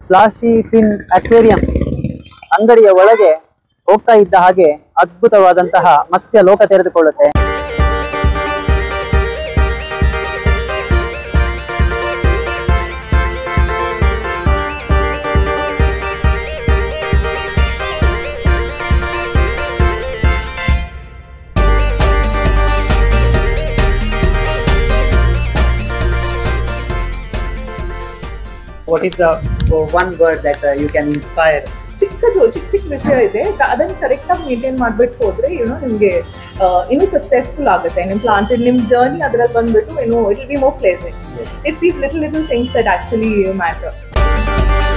ಸ್ಲಾಶಿ fin aquarium ಅಂಗಡಿಯ ಒಳಗೆ ಹೋಗ್ತಾ ಇದ್ದ ಹಾಗೆ ಅದ್ಭುತವಾದಂತಹ ಮತ್ಸ್ಯ ಲೋಕ ತೆರೆದುಕೊಳ್ಳುತ್ತೆ What is the uh, one word that uh, you can inspire? ಚಿಕ್ಕದು ಚಿಕ್ಕ ಚಿಕ್ಕ ವಿಷಯ ಇದೆ ಕ- ಅದನ್ನ ಕರೆಕ್ಟ್ ಆಗಿ ಮೇಂಟೈನ್ ಮಾಡ್ಬಿಟ್ಟು ಹೋದ್ರೆ ಏನೋ ನಿಮ್ಗೆ ಆ, ಇನ್ನೂ ಸಕ್ಸಸ್ಫುಲ್ ಆಗುತ್ತೆ ನಿಮ್ ಪ್ಲಾಂಟೆಡ್ ನಿಮ್ ಜರ್ನಿ ಅದ್ರಲ್ಲಿ ಬಂದ್ಬಿಟ್ಟು ಏನೋ it be more pleasant it's is little little things that actually matter